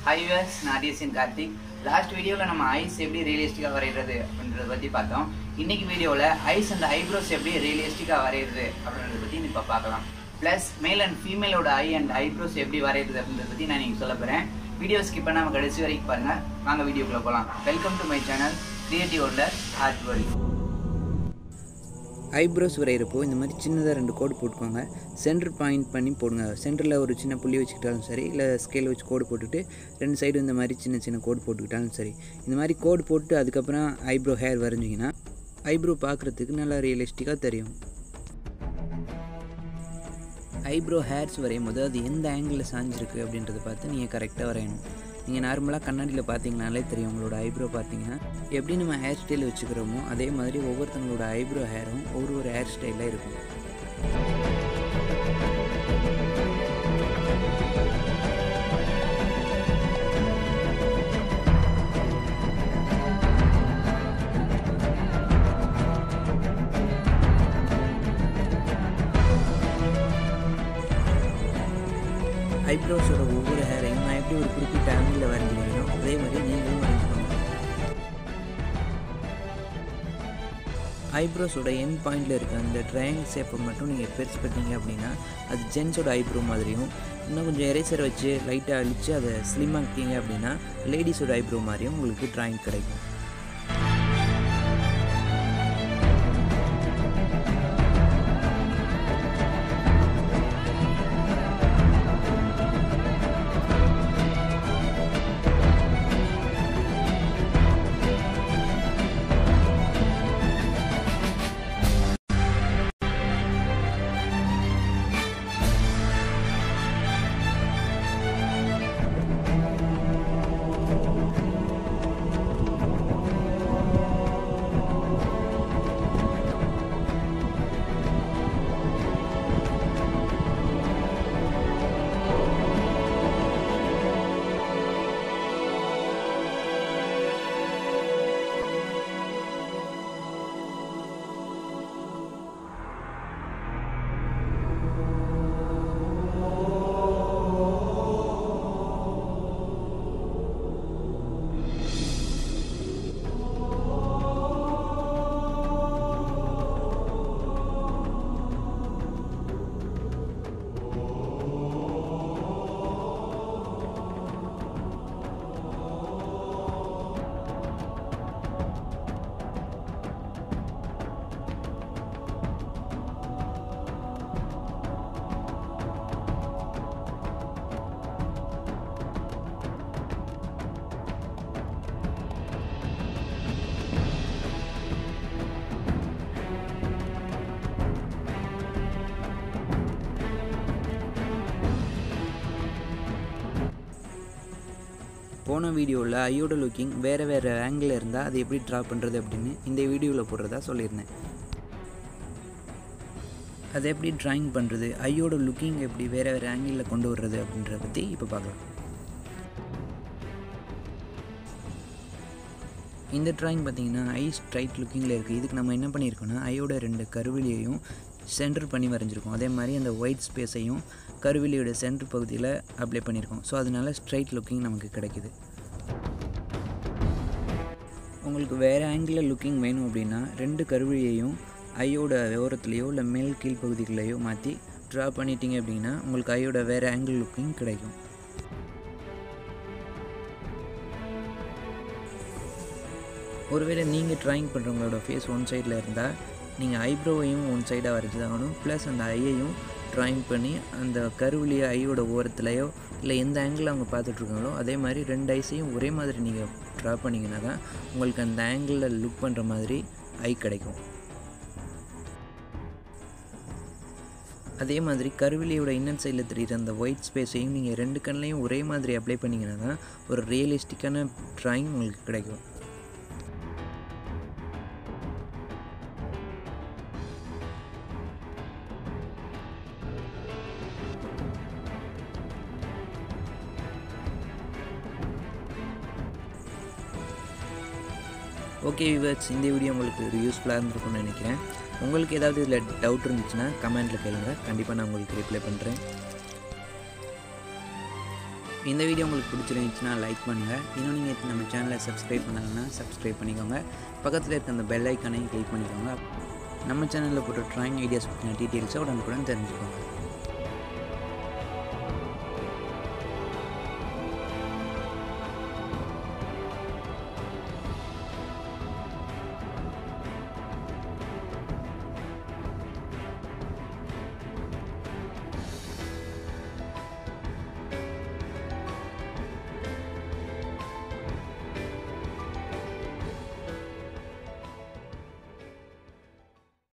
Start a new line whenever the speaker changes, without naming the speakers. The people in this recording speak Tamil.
ஹை வியர்ஸ் நான் டிஎஸ்என் கார்த்திக் லாஸ்ட் வீடியோவில் நம்ம ஐஸ் எப்படி ரியலிஸ்டிக்காக வரைகிறது அப்படின்றத பற்றி பார்த்தோம் இன்னைக்கு வீடியோவில் ஐஸ் அண்ட் ஐப்ரோஸ் எப்படி ரியலிஸ்டிக்காக வரைகிறது அப்படின்றத பற்றி இப்போ பார்க்கலாம் ப்ளஸ் மேல் அண்ட் ஃபீமேலோட ஐ அண்ட் ஐப்ரோஸ் எப்படி வரைகிறது அப்படின்றத பற்றி நான் நீங்கள் சொல்ல போகிறேன் வீடியோ ஸ்கிப் பண்ணாமல் கடைசி வரைக்கும் பாருங்கள் வாங்க வீடியோக்குள்ளே போகலாம் welcome to my channel creative wonder art world
eyebrows வரைகிறப்போ இந்த மாதிரி சின்னதாக ரெண்டு கோடு போட்டுக்கோங்க சென்டர் பாயிண்ட் பண்ணி போடுங்க சென்டரில் ஒரு சின்ன புள்ளி வச்சுக்கிட்டாலும் சரி இல்லை ஸ்கேல் வச்சு கோடு போட்டுட்டு ரெண்டு சைடு இந்த மாதிரி சின்ன சின்ன கோடு போட்டுக்கிட்டாலும் சரி இந்த மாதிரி கோடு போட்டு அதுக்கப்புறம் ஐப்ரோ ஹேர் வரைஞ்சிங்கன்னா ஐப்ரோ பார்க்குறதுக்கு நல்லா ரியலிஸ்டிக்காக தெரியும் ஐப்ரோ ஹேர்ஸ் வரையும் போது அது எந்த ஆங்கிளில் சாஞ்சிருக்கு அப்படின்றத பார்த்து நீங்கள் கரெக்டாக வரையணும் நீங்கள் நார்மலாக கண்ணாடியில் பார்த்தீங்கனாலே தெரியும் உங்களோட ஐப்ரோ பார்த்தீங்கன்னா எப்படி நம்ம ஹேர் ஸ்டைல் வச்சுக்கிறோமோ அதே மாதிரி ஒவ்வொருத்தங்களோட ஐப்ரோ ஹேரும் ஒரு ஒரு ஹேர் ஸ்டைலில் இருக்கும் ஐப்ரோஸோட ஒவ்வொரு ஹேரையும் நான் எப்படி ஒரு குறிப்பிட்ட ஆங்கிளில் வரைஞ்சிருக்கீங்களோ அதே மாதிரி நீங்களும் வரைஞ்சிக்கோங்க ஐப்ரோஸோட என் பாயிண்டில் இருக்க அந்த ட்ரையாங்கிள் ஷேப்பை மட்டும் நீங்கள் பெருசு பண்ணிங்க அப்படின்னா அது ஜென்ஸோட ஐப்ரோ மாதிரியும் இன்னும் கொஞ்சம் எரேசர் வச்சு லைட்டாக அழித்து அதை ஸ்லிம் ஆக்கிட்டீங்க அப்படின்னா லேடிஸோட ஐப்ரோ மாதிரியும் உங்களுக்கு ட்ராயிங் கிடைக்கும் போன வீடியோவில் ஐயோட லுக்கிங் வேறு வேறு ஆங்கிளில் இருந்தால் அது எப்படி ட்ரா பண்ணுறது அப்படின்னு இந்த வீடியோவில் போடுறதா சொல்லியிருந்தேன் அதை எப்படி ட்ராயிங் பண்ணுறது ஐயோட லுக்கிங் எப்படி வேறு வேறு ஆங்கிளில் கொண்டு வர்றது அப்படின்றத பற்றி இப்போ பார்க்கலாம் இந்த ட்ராயிங் பார்த்தீங்கன்னா ஐ ஸ்ட்ரைட் லுக்கிங்கில் இருக்குது இதுக்கு நம்ம என்ன பண்ணியிருக்கோம்னா ஐயோட ரெண்டு கருவிலியையும் சென்டர் பண்ணி வரைஞ்சிருக்கோம் அதே மாதிரி அந்த ஒயிட் ஸ்பேஸையும் கருவிலியோட சென்டர் பகுதியில் அப்ளை பண்ணியிருக்கோம் ஸோ அதனால ஸ்ட்ரைட் லுக்கிங் நமக்கு கிடைக்குது உங்களுக்கு வேறு ஆங்கிளில் லுக்கிங் வேணும் அப்படின்னா ரெண்டு கருவிலியையும் ஐயோட ஓரத்துலேயோ இல்லை மேல் கீழ் பகுதிகளையோ மாற்றி ட்ரா பண்ணிட்டீங்க அப்படின்னா உங்களுக்கு ஐயோட வேறு ஆங்கிள் லுக்கிங் கிடைக்கும் ஒருவேளை நீங்கள் ட்ராயிங் பண்ணுறவங்களோட ஃபேஸ் ஒன் சைடில் இருந்தால் நீங்கள் ஐப்ரோவையும் ஒன் சைடாக வரைஞ்சி ஆகணும் ப்ளஸ் அந்த ஐயையும் ட்ராயிங் பண்ணி அந்த கருவிலிய ஐயோட ஓரத்துலையோ இல்லை எந்த ஆங்கிளில் அவங்க பார்த்துட்ருக்காங்களோ அதே மாதிரி ரெண்டு ஐஸையும் ஒரே மாதிரி நீங்கள் ட்ரா பண்ணிங்கன்னா தான் உங்களுக்கு அந்த ஆங்கிளில் லுக் பண்ணுற மாதிரி ஐ கிடைக்கும் அதே மாதிரி கருவிலியோட இன்னர் சைடில் தெரியுற அந்த ஒயிட் ஸ்பேஸையும் நீங்கள் ரெண்டு கண்ணையும் ஒரே மாதிரி அப்ளை பண்ணிங்கன்னா தான் ஒரு ரியலிஸ்டிக்கான ட்ராயிங் உங்களுக்கு கிடைக்கும் ஓகே விவர்ஸ் இந்த வீடியோ உங்களுக்கு ஒரு யூஸ்ஃபுல்லாக இருந்திருக்கும்னு நினைக்கிறேன் உங்களுக்கு ஏதாவது இதில் டவுட் இருந்துச்சுன்னா கமெண்ட்டில் கேளுங்க கண்டிப்பாக நான் உங்களுக்கு ரிப்ளை பண்ணுறேன் இந்த வீடியோ உங்களுக்கு பிடிச்சிருந்துச்சுன்னா லைக் பண்ணுங்கள் இன்னும் நீங்கள் நம்ம சேனலை சப்ஸ்கிரைப் பண்ணலைன்னா சப்ஸ்கிரைப் பண்ணிக்கோங்க பக்கத்தில் இருக்க அந்த பெல் ஐக்கானையும் கிளிக் பண்ணிக்கோங்க நம்ம சேனலில் போட்ட ட்ராயிங் ஐடியாஸ் பற்றின டீட்டெயில்ஸை உடனுக்குடன் தெரிஞ்சுக்கோங்க